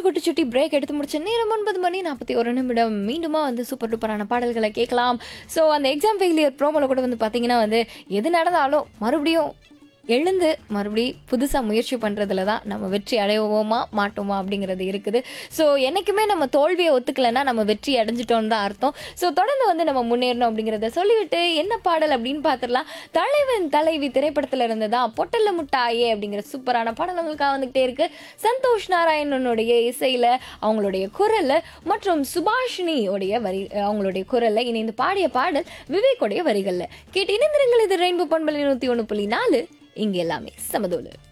குட்டி பிரேக் எடுத்து முடிச்ச நேரம் ஒன்பது மணி நாற்பத்தி ஒரு நிமிடம் மீண்டுமா வந்து சூப்பர் டூப்பரான பாடல்களை கேட்கலாம் ஸோ அந்த எக்ஸாம் ஃபெயிலியர் ப்ரோமோல கூட வந்து பார்த்தீங்கன்னா வந்து எது நடந்தாலும் மறுபடியும் எழுந்து மறுபடி புதுசாக முயற்சி பண்ணுறதுல தான் நம்ம வெற்றி அடைவோமா மாட்டோமா அப்படிங்கிறது இருக்குது ஸோ என்றைக்குமே நம்ம தோல்வியை ஒத்துக்கலைன்னா நம்ம வெற்றி அடைஞ்சிட்டோம்னு தான் அர்த்தம் ஸோ தொடர்ந்து வந்து நம்ம முன்னேறணும் அப்படிங்கிறத சொல்லிவிட்டு என்ன பாடல் அப்படின்னு பார்த்துடலாம் தலைவன் தலைவி திரைப்படத்தில் இருந்து தான் பொட்டல்ல முட்டாயே அப்படிங்கிற சூப்பரான பாடல் உங்களுக்காக வந்துகிட்டே இருக்கு சந்தோஷ் நாராயணனுடைய இசையில் அவங்களுடைய குரல் மற்றும் சுபாஷினியோடைய வரி அவங்களுடைய குரலில் இணைந்து பாடிய பாடல் விவேக்குடைய வரிகளில் கேட்டு இணைந்திருங்கள் இது ரெயின்போ பண்பலை நூற்றி ஒன்று புள்ளி நாலு இங்கே எல்லாமே சமதோடு